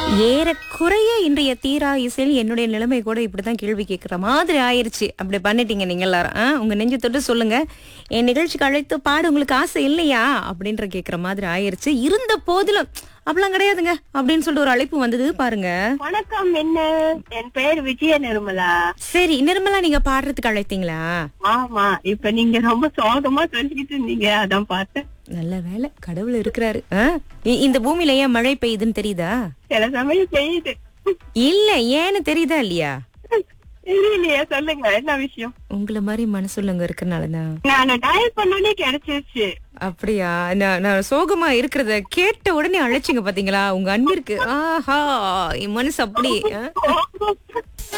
ஏறக்குறைய இன்றைய தீரா இசையில் என்னுடைய நிலைமை கூட இப்படிதான் கேள்வி கேட்குற மாதிரி ஆயிருச்சு அப்படி பண்ணிட்டீங்க நீங்க எல்லாரும் ஆ? உங்க நெஞ்சு தொட்டு சொல்லுங்க என் நிகழ்ச்சிக்கு அழைத்து பாடு உங்களுக்கு ஆசை இல்லையா அப்படின்ற கேட்குற மாதிரி ஆயிருச்சு இருந்த போதிலும் அப்படிலாம் கிடையாதுங்க அப்படின்னு சொல்லிட்டு ஒரு அழைப்பு வந்தது பாருங்க வணக்கம் என்ன என் பெயர் விஜய நிர்மலா சரி நிர்மலா நீங்க பாடுறதுக்கு அழைத்தீங்களா ஆமா இப்ப நீங்க ரொம்ப சோகமா சொல்லிட்டு இருந்தீங்க அதான் பார்த்தேன் நல்ல வேலை கடவுள் இருக்கிறாரு ஆ? இ- இந்த பூமியில ஏன் மழை பெய்யுதுன்னு தெரியுதா சில சமயம் பெய்யுது இல்ல ஏன்னு தெரியுதா இல்லையா இல்லையா சொல்லுங்க என்ன விஷயம் உங்களை மாதிரி மனசுள்ளவங்க இருக்கறனாலதான் நான் டயல் பண்ணோடனே கிடைச்சிருச்சு அப்படியா நான் நான் சோகமா இருக்கிறத கேட்ட உடனே அழைச்சிங்க பாத்தீங்களா உங்க அன்பிற்கு ஆஹா என் மனசு அப்படி ஆ?